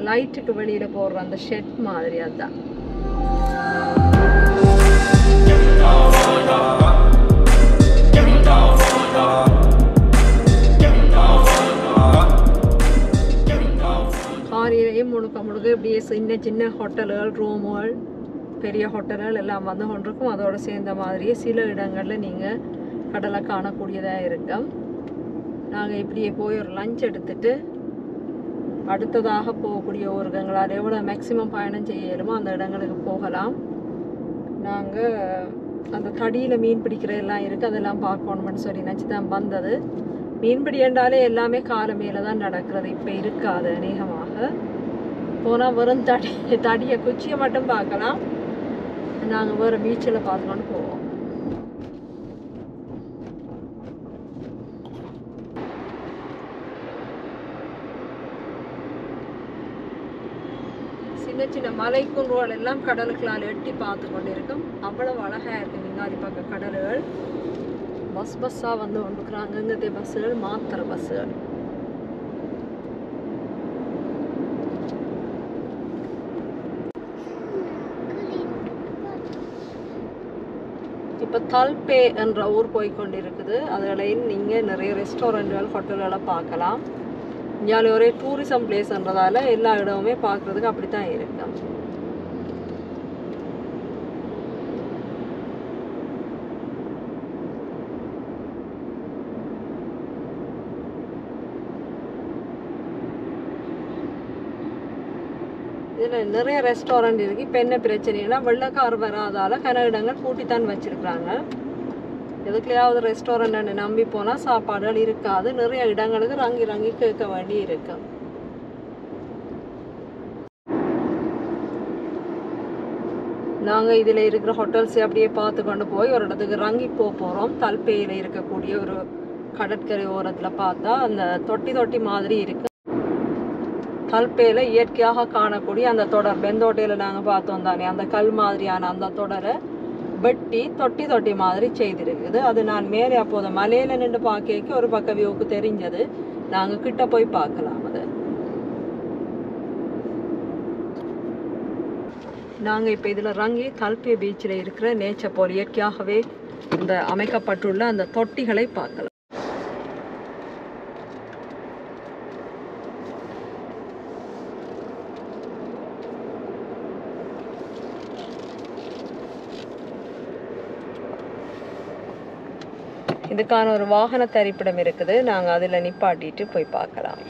லைட்டுக்கு வெளியில போடுற அந்த ஷெட் மாதிரி அதுதான் பாரியிலையும் முழுக்க முழுக்க இப்படியே சின்ன சின்ன ஹோட்டல்கள் ரூமுகள் பெரிய ஹோட்டல்கள் எல்லாம் வந்து கொண்டிருக்கும் அதோட சேர்ந்த மாதிரியே சில இடங்களில் நீங்கள் கடலை காணக்கூடியதாக இருக்கும் நாங்கள் இப்படியே போய் ஒரு லஞ்ச் எடுத்துட்டு அடுத்ததாக போகக்கூடிய ஊருகங்களால் எவ்வளோ மேக்ஸிமம் பயணம் செய்ய இயலுமோ அந்த இடங்களுக்கு போகலாம் நாங்கள் அந்த தடியில் மீன் பிடிக்கிற எல்லாம் இருக்குது அதெல்லாம் பார்க்கணும்னு சொல்லி நினச்சி தான் வந்தது மீன்பிடி என்றாலே எல்லாமே காலை மேலே தான் நடக்கிறது இப்போ இருக்காது அநேகமாக போனால் வெறும் தடி தடியை குச்சியை மட்டும் பார்க்கலாம் நாங்கள் வேறு பீச்சில் பார்த்துக்கொண்டு போவோம் சின்ன சின்ன மலை குன்றுகள் எல்லாம் கடலுக்குள்ளால் எட்டி பார்த்து கொண்டிருக்கும் அவ்வளவு அழகாக இருக்கு மின்னாடி பக்க கடல்கள் பஸ் பஸ்ஸாக வந்து கொண்டுக்கிறாங்க அங்கங்கே பஸ்ஸுகள் மாத்திர பஸ்ஸுகள் இப்போ தல்பே என்ற ஊர் போய் கொண்டிருக்குது அதுலையும் நீங்கள் நிறைய ரெஸ்டாரண்ட்டுகள் ஹோட்டல்களை பார்க்கலாம் இந்தியாவில் ஒரே டூரிசம் பிளேஸ்ன்றதால எல்லா இடமுமே பார்க்குறதுக்கு அப்படி தான் இருக்கும் இதில் நிறைய ரெஸ்டாரண்ட் இருக்குது இப்போ என்ன பிரச்சனைனா வெள்ளக்கார் வராதால கன இடங்கள் பூட்டித்தான் வச்சிருக்கிறாங்க எதுக்குலையாவது ரெஸ்டாரண்ட் நம்பி போனால் சாப்பாடுகள் இருக்காது நிறைய இடங்களுக்கு ரங்கி ரங்கி கேட்க வேண்டி இருக்கு நாங்கள் இதில் இருக்கிற ஹோட்டல்ஸ் அப்படியே பார்த்து கொண்டு போய் ஒரு இடத்துக்கு ரங்கி போக போகிறோம் தல்பேயில் இருக்கக்கூடிய ஒரு கடற்கரை ஓரத்தில் பார்த்தா அந்த தொட்டி தொட்டி மாதிரி இருக்கு கல்பேல இயற்கையாக காணக்கூடிய அந்த தொடர் பெந்தோட்டையில் நாங்கள் பார்த்தோம் தானே அந்த கல் மாதிரியான அந்த தொடரை வெட்டி தொட்டி தொட்டி மாதிரி செய்திருக்குது அது நான் மேலே அப்போது மலையில நின்று பார்க்க ஒரு பக்க வியூவுக்கு தெரிஞ்சது நாங்கள் கிட்ட போய் பார்க்கலாம் அது நாங்கள் இப்போ இதில் ரங்கி கல்பே பீச்சில் இருக்கிற நேச்சர் போல் இயற்கையாகவே இந்த அமைக்கப்பட்டுள்ள அந்த தொட்டிகளை பார்க்கலாம் இதுக்கான ஒரு வாகன தரிப்பிடம் இருக்குது நாங்கள் அதில் நிப்பாட்டிட்டு போய் பார்க்கலாம்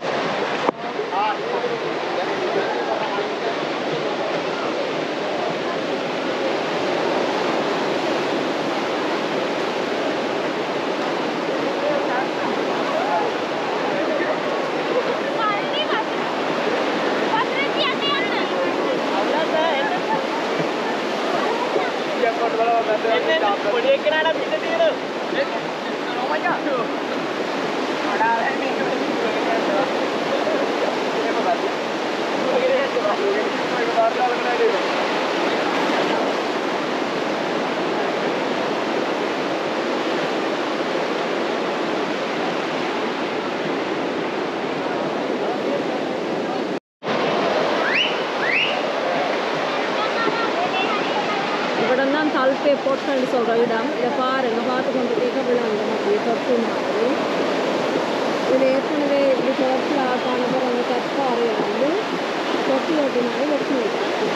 இവിടം தான் தல்பே போட்டன்னு சொல்கிற இடம் இதை பாருங்க பார்த்து கொண்டு கேட்க விழாங்க அப்படியே தொட்டு மாதிரி இதில் ஏற்கனவே இப்படி தொடர்ச்சியாக காணப்படுற அந்த கற்பாறையை வந்து தொட்டி தொட்டி மாதிரி வச்சு வைக்கிறாங்க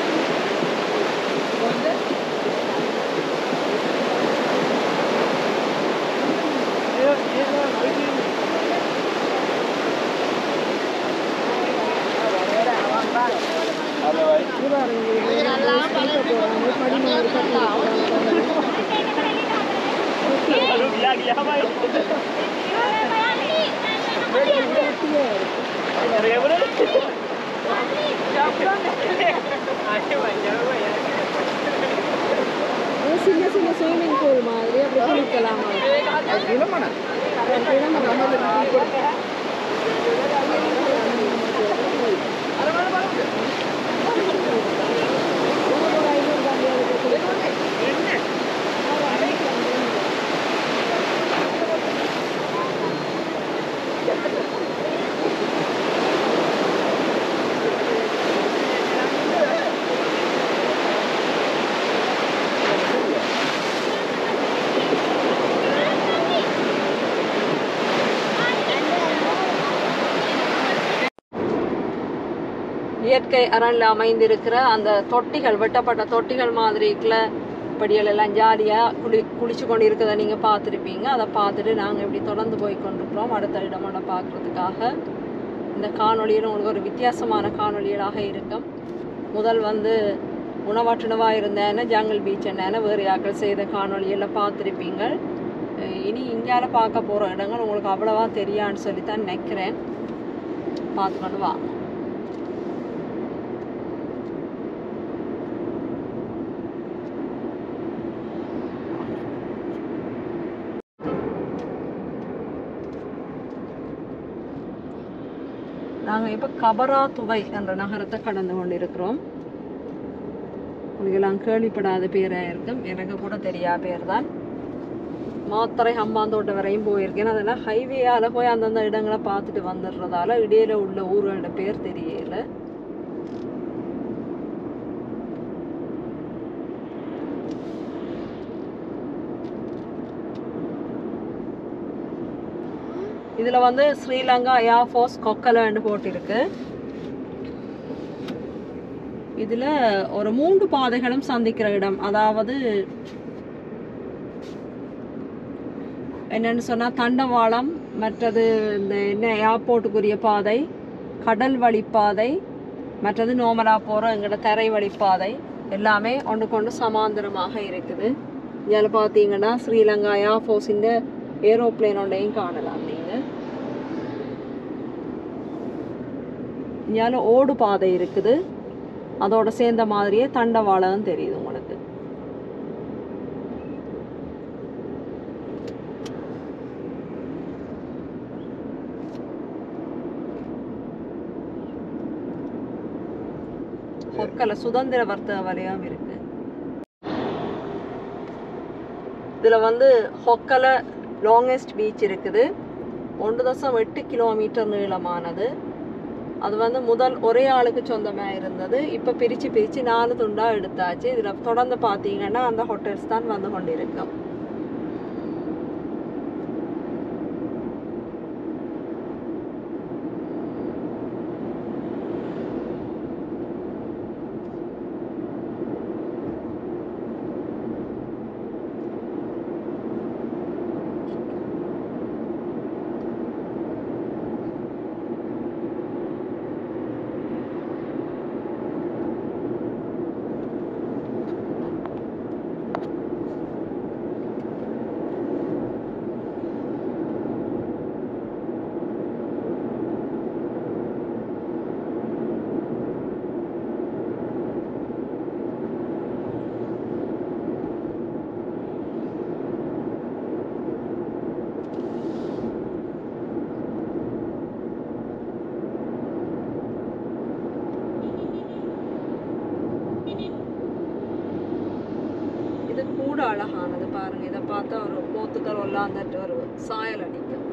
இது பாருங்க இது வந்து ஸ்பீக்கர் போடுறாங்க படி மாதிரி கட்டி அது சின்ன சின்ன ஸ்விம்மிங் பூல் மாதிரி அப்படி குளிக்கலாம் இயற்கை அரண்ல அமைந்திருக்கிற அந்த தொட்டிகள் வெட்டப்பட்ட தொட்டிகள் மாதிரி இருக்கிற படிகள் எல்லாம் ஜாலியாக குளி குளிச்சு கொண்டு இருக்கிறத நீங்கள் பார்த்துருப்பீங்க அதை பார்த்துட்டு நாங்கள் இப்படி தொடர்ந்து போய் கொண்டிருக்கிறோம் அடுத்த இடமான பார்க்குறதுக்காக இந்த காணொளியில் உங்களுக்கு ஒரு வித்தியாசமான காணொளிகளாக இருக்கும் முதல் வந்து உணவாற்றுணவாக இருந்தேன்னு ஜங்கல் பீச் என்னன்னு வேறு யாக்கள் செய்த காணொளியெல்லாம் பார்த்துருப்பீங்க அஹ் இனி இங்கால பார்க்க போகிற இடங்கள் உங்களுக்கு அவ்வளவா தெரியான்னு சொல்லி தான் நினைக்கிறேன் பார்த்துக்கொண்டு வாங்க நாங்கள் இப்போ கபராத்துவை என்ற நகரத்தை கடந்து கொண்டிருக்கிறோம் உங்களுக்கெல்லாம் கேள்விப்படாத பேராக இருக்கும் எனக்கு கூட தெரியாத பேர் தான் மாத்தரை ஹம்பாந்தோட்டம் வரையும் போயிருக்கேன் அதெல்லாம் ஹைவேயால் போய் அந்தந்த இடங்களை பார்த்துட்டு வந்துடுறதால இடையில உள்ள ஊர்களோட பேர் தெரியல இதில் வந்து ஸ்ரீலங்கா ஏர் ஃபோர்ஸ் கொக்கலன்னு போட்டிருக்கு இதில் ஒரு மூன்று பாதைகளும் சந்திக்கிற இடம் அதாவது என்னன்னு சொன்னால் தண்டவாளம் மற்றது இந்த என்ன ஏர்போர்ட்டுக்குரிய பாதை கடல் வழிப்பாதை மற்றது நோமலா போகிற எங்களோட தரை வழிப்பாதை எல்லாமே ஒன்றுக்கு ஒன்று சமாந்தரமாக இருக்குது இதில் பார்த்தீங்கன்னா ஸ்ரீலங்கா ஏர் ஃபோர்ஸின் ஏரோப்ளேன் ஒன்றையும் காணலாம் நீங்கள் இங்கால ஓடு பாதை இருக்குது அதோட சேர்ந்த மாதிரியே தண்டவாளம் தெரியுது உங்களுக்கு ஹொக்கல சுதந்திர வர்த்தக வலயம் இருக்கு இதுல வந்து ஹொக்கல லாங்கெஸ்ட் பீச் இருக்குது ஒன்று தசம் எட்டு கிலோமீட்டர் நீளமானது அது வந்து முதல் ஒரே ஆளுக்கு சொந்தமாக இருந்தது இப்போ பிரித்து பிரித்து நாலு துண்டாக எடுத்தாச்சு இதில் தொடர்ந்து பார்த்தீங்கன்னா அந்த ஹோட்டல்ஸ் தான் வந்து கொண்டிருக்கும் இது கூட அழகானது பாருங்க இதை பார்த்தா ஒரு போத்துக்கள் ஒல்லாந்துட்டு ஒரு சாயல் அடிக்கும்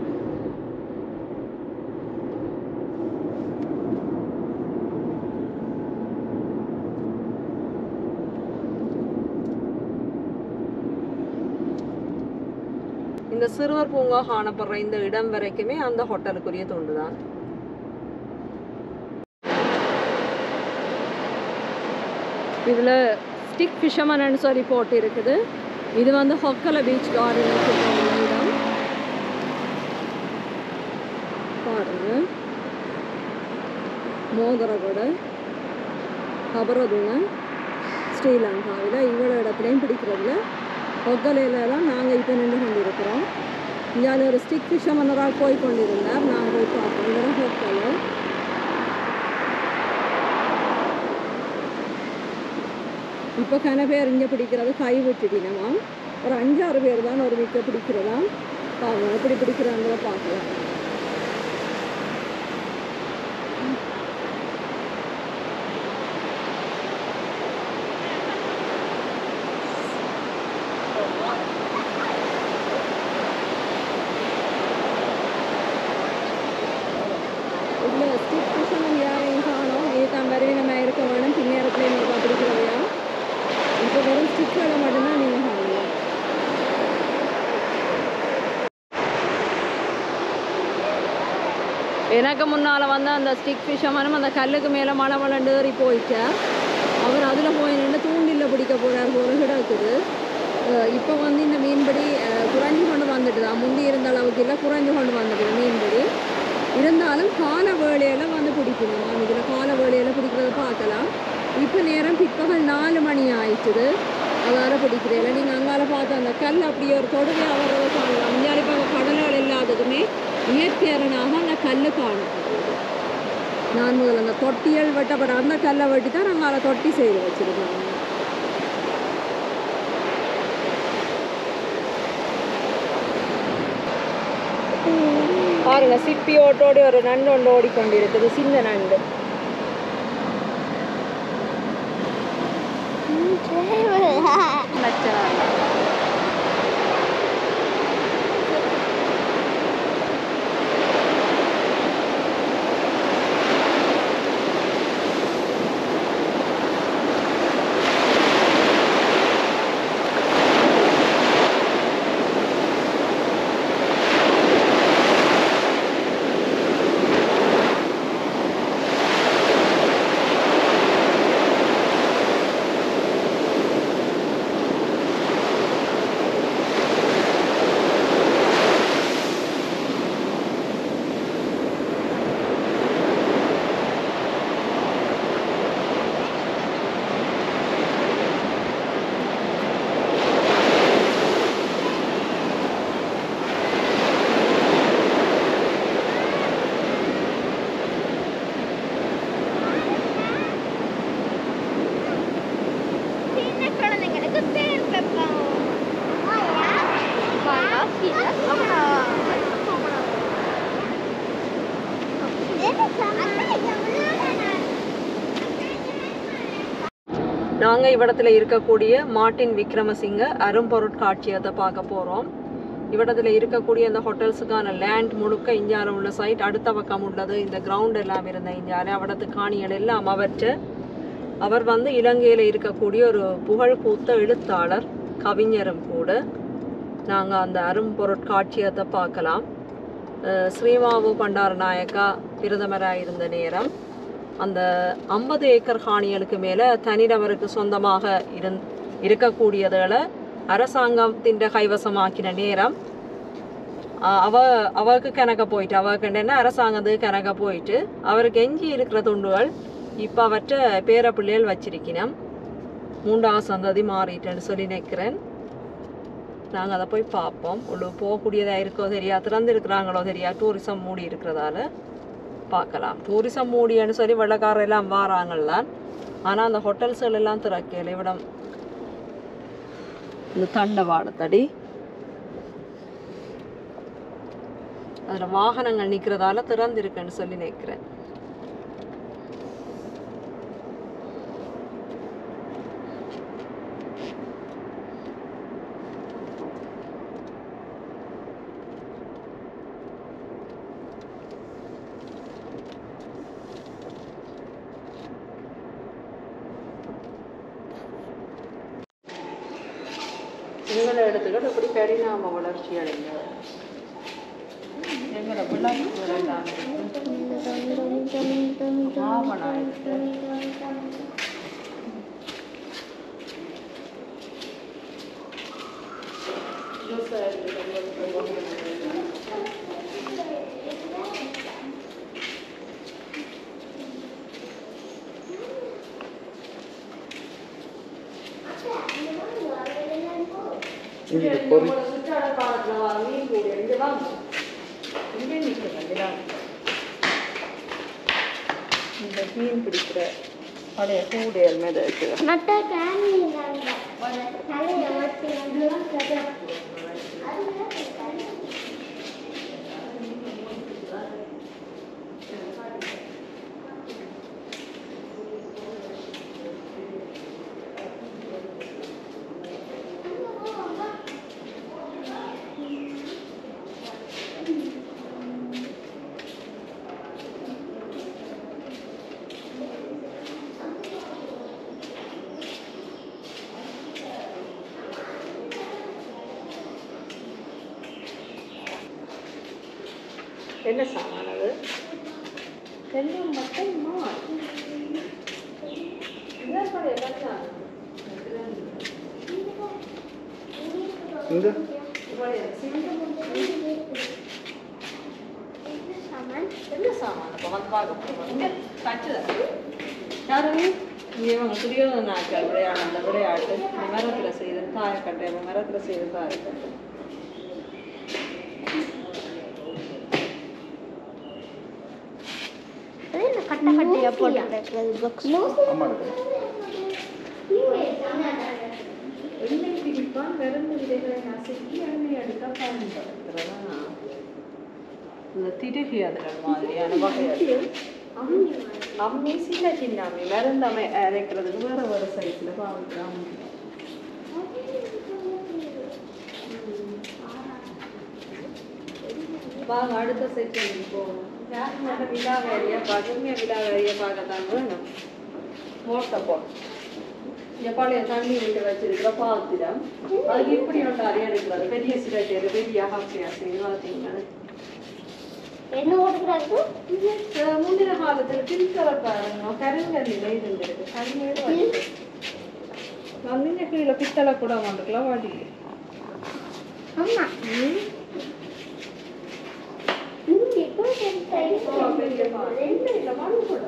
இந்த சிறுவர் பூங்கா காணப்படுற இந்த இடம் வரைக்குமே அந்த ஹோட்டலுக்குரிய தொண்டு தான் இதில் ஸ்டிக் ஃபிஷர்மன்னு சொல்லி போட்டு இருக்குது இது வந்து ஹொக்கல பீச் கார்டன் இடம் பாருங்க மோதரகொடை கபரதுங்க ஸ்ரீலங்காவில் இவ்வளோ இடத்துலையும் பிடிக்கிறதுல ஒக்கலையில் தான் நாங்கள் இப்போ நின்று கொண்டிருக்கிறோம் இங்கே ஒரு ஸ்டிக் ஃபிஷர்மனராக போய் கொண்டிருந்தார் நாங்கள் போய் பார்த்தோம் இதெல்லாம் ஹொக்கலை இப்போ கன பேர் இங்கே பிடிக்கிறது கை விட்டுட்டினவாம் ஒரு அஞ்சாறு பேர் தான் ஒரு மிக்க பிடிக்கிறதாம் பாவம் எப்படி பிடிக்கிறாங்களோ பார்க்கலாம் இல்லை ஸ்டிக் ஃபிஷர்மன் யாரையும் காணோம் இது தான் வருவினமாக இருக்க வேணும் பின்னேரத்தில் நீங்கள் பிடிக்கிறதையா இப்போ வெறும் ஸ்டிக்குகளை மட்டும்தான் நீங்கள் காணலாம் எனக்கு முன்னால் வந்து அந்த ஸ்டிக் ஃபிஷமனும் அந்த கல்லுக்கு மேலே மலை மலண்டு ஏறி போயிட்டார் அவர் அதில் போய் நின்று தூண்டில் பிடிக்க போகிறார் ஒரு கிடக்குது இப்போ வந்து இந்த மீன்பிடி அஹ், குறைஞ்சு கொண்டு வந்துட்டு தான் முந்தி இருந்த அளவுக்கு இல்லை குறைஞ்சு கொண்டு வந்துட்டு மீன்பிடி இருந்தாலும் கால வேளையில வந்து பிடிக்கணும் இதில் கால வேளையில பிடிக்கிறத பார்க்கலாம் இப்போ நேரம் பிற்பகல் நாலு மணி ஆயிடுச்சுது அதால பிடிக்கிறேன் நீங்கள் அங்கால பார்த்து அந்த கல் அப்படியே ஒரு தொடுகை அவரதை காணலாம் முன்னாடி இப்போ கடல்கள் இல்லாததுமே இயற்கையரனாக அந்த கல் காணும் நான் முதல்ல அந்த தொட்டியல் வெட்டப்பட அந்த கல்லை வெட்டி தான் நாங்கள் அதை தொட்டி செய்து வச்சுருக்காங்க பாருங்க சிப்பி ஓட்டோடி ஒரு நண்டு ஒன்று ஓடிக்கொண்டிருக்குது சின்ன நண்டு சின்ன குழந்தைங்களுக்கு பேர் வைப்போம் நாங்கள் இவ்விடத்துல இருக்கக்கூடிய மார்ட்டின் விக்ரமசிங்க அரும்பொருட்காட்சியத்தை பார்க்க போகிறோம் இவ்விடத்துல இருக்கக்கூடிய இந்த ஹோட்டல்ஸுக்கான லேண்ட் முழுக்க இந்தியாவில் உள்ள சைட் அடுத்த பக்கம் உள்ளது இந்த கிரவுண்ட் எல்லாம் இருந்த இந்தியாவில் அவிடத்து காணிகள் எல்லாம் அவற்றை அவர் வந்து இலங்கையில் இருக்கக்கூடிய ஒரு புகழ் பூத்த எழுத்தாளர் கவிஞரும் கூட நாங்கள் அந்த அரும்பொருட்காட்சியத்தை பார்க்கலாம் அஹ் ஸ்ரீமாவு பண்டாரநாயக்கா பிரதமராக இருந்த நேரம் அந்த ஐம்பது ஏக்கர் காணிகளுக்கு மேலே தனிநபருக்கு சொந்தமாக இருந் இருக்கக்கூடியதுகளை அரசாங்கத்தின் கைவசமாக்கின நேரம் ஆஹ் அவ அவருக்கு கணக்க போயிட்டு அவருக்கு என்ன அரசாங்கத்துக்கு கணக்க போயிட்டு அவருக்கு எஞ்சி இருக்கிற துண்டுகள் இப்போ அவற்றை பேர பிள்ளைகள் வச்சிருக்கணும் மூன்றாவது சந்ததி மாறிட்டேன்னு சொல்லி நினைக்கிறேன் நாங்கள் அதை போய் பார்ப்போம் உள்ள போகக்கூடியதாக இருக்கோ தெரியா திறந்துருக்குறாங்களோ தெரியா டூரிசம் மூடி இருக்கிறதால பார்க்கலாம் டூரிசம் மூடின்னு சொல்லி வெள்ளக்காரர் எல்லாம் வாராங்கள்லாம் ஆனால் அந்த ஹோட்டல்ஸ்கள் எல்லாம் திறக்கல இவிடம் இந்த தண்டவாளத்தடி அதில் வாகனங்கள் நிற்கிறதால திறந்திருக்குன்னு சொல்லி நினைக்கிறேன் எங்களை எடுத்துக்கிட்டு இப்படி பரிணாம வளர்ச்சி அடைந்தது எங்களை விளக்கு வேண்டாம் ஆவணாயிருக்கு இந்த பொறி சுற்றாட காலத்தில் வர மீன் கூடி இங்கே வாங்க இங்கே நிற்கிறேன் இந்த மீன் பிடிக்கிற பழைய கூடையல் மேலே இருக்கிற மற்ற கேமி தலையை வச்சு என்ன சாமான் அது எல்லாம் மட்டும் மால் இதான் பழைய கட்டா இந்த பழைய சாமான் என்ன சாமான் இப்போ வந்து பார்க்க போகிறோம் இங்கே கட்டுதா யாருங்க இங்கே இவங்க துரியோதன நாட்கள் விளையாட அந்த விளையாட்டு இந்த மரத்தில் செய்த தாயக்கட்டை இந்த மரத்தில் செய்த தாயக்கட்டை அது என்ன கட்ட கட்டையா போட்டு பாக்ஸ் ஆமா இருக்கு எண்ணெய் பிடிப்பான் விரந்து விதைகளை நசுக்கி எண்ணெய் எடுக்க பயன்படுத்துறதா இந்த திருகி அதுகள் மாதிரியான வகைகள் அம்மி சின்ன சின்ன அம்மி மருந்து அமை அரைக்கிறதுக்கு வேற வேற சைஸில் பாவிக்கலாம் வாங்க அடுத்த செக்ஷனுக்கு போகணும் யார் மட்டும் விழாவாரியா பசுமையாக விழாவாரியா பார்க்கத்தான் வேணும் மோட்டை போட் இங்க பழைய தண்ணி விட்டு வச்சிருக்கிற பாத்திரம் அதுக்கு இப்படி ஒன்று அறிய எடுக்கிறது பெரிய சிரட்டை பெரிய அகப்பியா செய்யணும் பார்த்தீங்கன்னா என்ன ஓடுகிறாரு அஹ் முந்தின காலத்தில் பின்தர பாருங்க கருங்கல்லில் இருந்திருக்கு கருங்கல் வந்து கீழே பித்தளை கூட வந்துக்கலாம் வாடி ஆமா இங்க இப்போ பெரிய பாத்திரம் இல்லை மண் கூட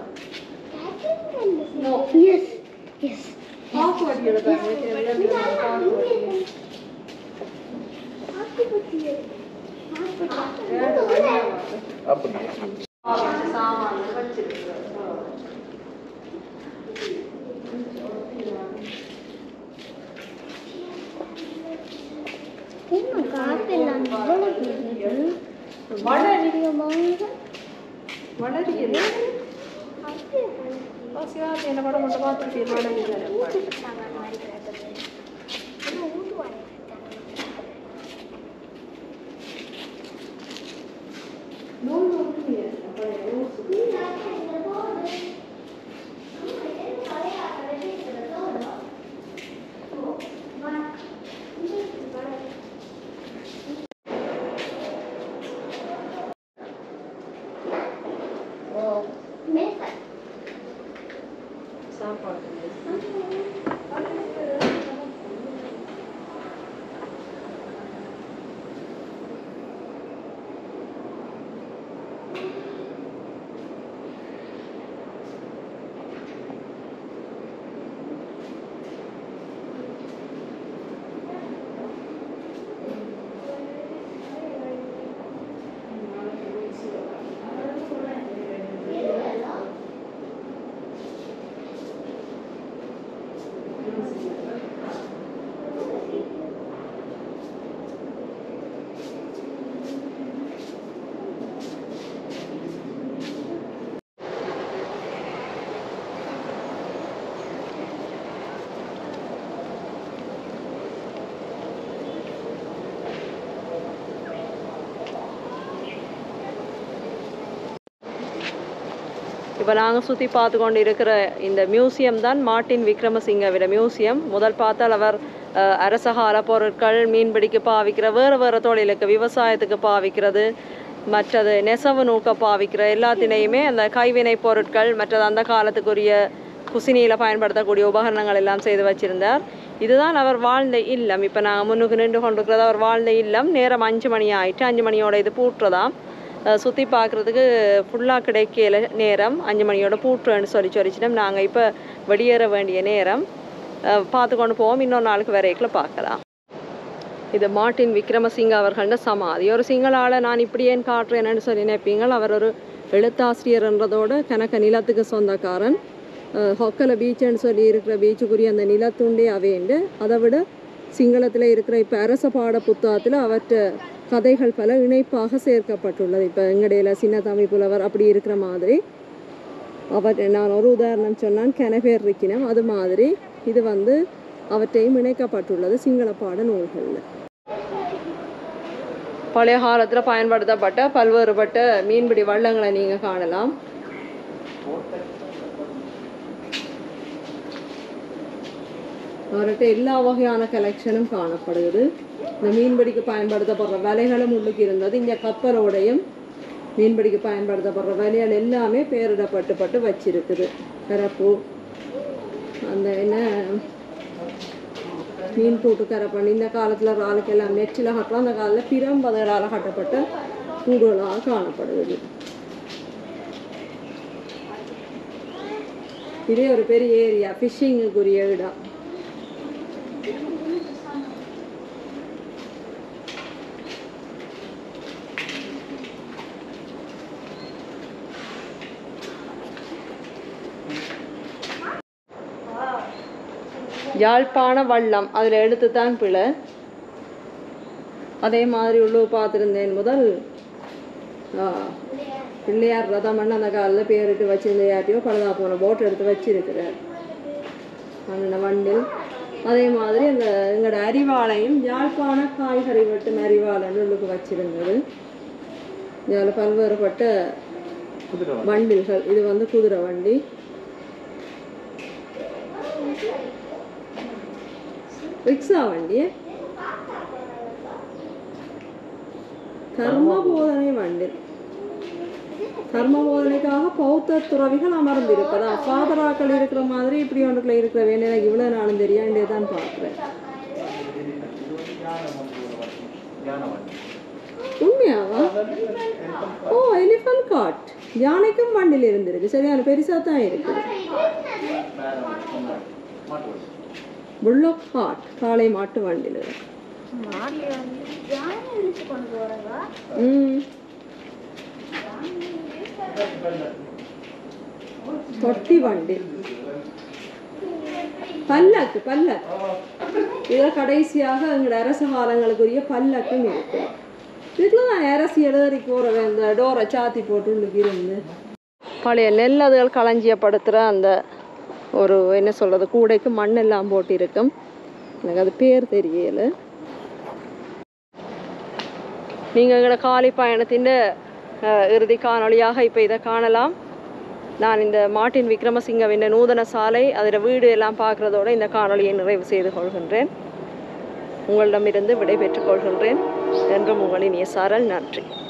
எஸ் எஸ் பாக்கு வடிகளை பாருங்க தேவையான பாக்கு வடிகள் அப்படியா சாமான் வச்சிருக்கிறோம் என்ன காப்பெல்லாம் இவ்வளவு பெரியது? வளரி அதிகமாக வளரியது சிவாசி என்ன படம் மட்டும் பார்த்துருக்கீங்க வளரி சாமான் மாதிரி கிடக்குது. என்ன ஊதுவாங்க மேசை சாப்பாடு இப்போ நாங்கள் சுற்றி பார்த்து கொண்டு இருக்கிற இந்த மியூசியம் தான் மார்ட்டின் விக்ரமசிங்கவிட மியூசியம் முதல் பார்த்தால் அவர் அஹ், அரசகால பொருட்கள் மீன்பிடிக்க பாவிக்கிற வேறு வேறு தொழிலுக்கு விவசாயத்துக்கு பாவிக்கிறது மற்றது நெசவு நூக்க பாவிக்கிற எல்லாத்தினையுமே அந்த கைவினை பொருட்கள் மற்றது அந்த காலத்துக்குரிய குசினியில் பயன்படுத்தக்கூடிய உபகரணங்கள் எல்லாம் செய்து வச்சிருந்தார் இதுதான் அவர் வாழ்ந்த இல்லம் இப்போ நாங்கள் முன்னுக்கு நின்று கொண்டிருக்கிறது அவர் வாழ்ந்த இல்லம் நேரம் அஞ்சு மணி ஆயிட்டு அஞ்சு மணியோட இது பூட்டுறதாம் சுற்றி பார்க்குறதுக்கு ஃபுல்லாக கிடைக்கல நேரம் அஞ்சு மணியோட பூட்டுறேன்னு சொல்லி சொல்லிச்சிட்டோம் நாங்கள் இப்போ வெளியேற வேண்டிய நேரம் அஹ், பார்த்து கொண்டு போவோம் இன்னொரு நாளுக்கு வரைக்கும் பார்க்கலாம் இது மார்ட்டின் விக்ரமசிங்க அவர்கள்ட சமாதி ஒரு சிங்களால் நான் இப்படி ஏன் காட்டுறேன்னு சொல்லி நினைப்பீங்கள் அவர் ஒரு எழுத்தாசிரியர்ன்றதோட கணக்க நிலத்துக்கு சொந்தக்காரன் அஹ், ஹொக்கல பீச்சுன்னு சொல்லி இருக்கிற பீச்சுக்குரிய அந்த நிலத்துண்டே அவைண்டு அதை விட சிங்களத்தில் இருக்கிற இப்போ அரச பாட புத்தகத்தில் அவற்ற கதைகள் பல இணைப்பாக சேர்க்கப்பட்டுள்ளது இப்போ எங்கடையில சின்ன தமிழ் புலவர் அப்படி இருக்கிற மாதிரி அவர் நான் ஒரு உதாரணம் சொன்னான் கெனபேர் இருக்கினம் அது மாதிரி இது வந்து அவற்றையும் இணைக்கப்பட்டுள்ளது சிங்கள பாட நூல்களில் பழைய காலத்தில் பயன்படுத்தப்பட்ட பல்வேறுபட்ட மீன்பிடி வள்ளங்களை நீங்கள் காணலாம் அவர்கிட்ட எல்லா வகையான கலெக்ஷனும் காணப்படுகிறது இந்த மீன்பிடிக்கு பயன்படுத்தப்படுற வலைகளும் உள்ளுக்கு இருந்தது இங்கே கப்பலோடையும் மீன்பிடிக்க பயன்படுத்தப்படுற வலையால் எல்லாமே பெயரிடப்பட்டு பட்டு வச்சிருக்குது கரப்பு அந்த என்ன மீன் போட்டு கரை பண்ணி இந்த காலத்தில் இறாலுக்கு எல்லாம் நெற்றில் கட்டலாம் அந்த காலத்தில் பிரம்பதரால் கட்டப்பட்ட கூடுதலாக காணப்படுவது இதே ஒரு பெரிய ஏரியா ஃபிஷ்ஷிங்குக்குரிய இடம் யாழ்ப்பாண வள்ளம் அதில் எடுத்து தான் பிழை அதே மாதிரி உள்ள பார்த்துருந்தேன் முதல் ஆ, பிள்ளையார் ரதமன்னு அந்த காலில் பேரிட்டு வச்சிருந்த யார்ட்டையோ பழுதா போன போட் எடுத்து வச்சிருக்கிறார் அந்த வண்டில் அதே மாதிரி அந்த எங்களோட அறிவாலயம் யாழ்ப்பாண காய்கறி வெட்டும் அறிவாலயம்னு உள்ளுக்கு வச்சிருந்தது இதில் பல்வேறுபட்ட வண்டில்கள் இது வந்து குதிரை வண்டி ரிக்ஷா வண்டி கர்ம போதனை வண்டி கர்ம போதனைக்காக பௌத்த துறவிகள் அமர்ந்திருப்பதா பாதராக்கள் இருக்கிற மாதிரி இப்படி ஒன்றுக்குள்ள இருக்கிற வேண்டிய எனக்கு இவ்வளோ நாளும் தெரியாண்டே தான் பார்க்குறேன் உண்மையாவா ஓ எலிஃபண்ட் காட் யானைக்கும் வண்டியில் இருந்திருக்கு சரியான பெருசாக தான் இருக்குது புல்லக் ஹாட் காளை மாட்டு வண்டியில் இருக்கு மாட்டில் வந்து யானை இழுத்து கொண்டு போகிறதா ம் தொட்டி வண்டி பல்லக்கு பல்லக்கு இதில் கடைசியாக எங்களோட அரச காலங்களுக்குரிய பல்லக்கும் இருக்கு இதுக்குள்ள நான் அரசியல் ஏறி போகிறவன் இந்த டோரை சாத்தி போட்டு உள்ளுக்கு இருந்து பழைய நெல் அதுகள் களஞ்சியப்படுத்துகிற அந்த ஒரு என்ன சொல்கிறது கூடைக்கு மண் எல்லாம் போட்டு இருக்கும் எனக்கு அது பேர் தெரியல நீங்கள் எங்களோட காலி பயணத்தின் அஹ், இறுதி காணொளியாக இப்போ இதை காணலாம் நான் இந்த மார்ட்டின் விக்ரமசிங்கவின் நூதன சாலை அதில் வீடு எல்லாம் பார்க்குறதோட இந்த காணொளியை நிறைவு செய்து கொள்கின்றேன் உங்களிடமிருந்து விடை பெற்றுக் கொள்கின்றேன் என்றும் உங்களின் சாரல் நன்றி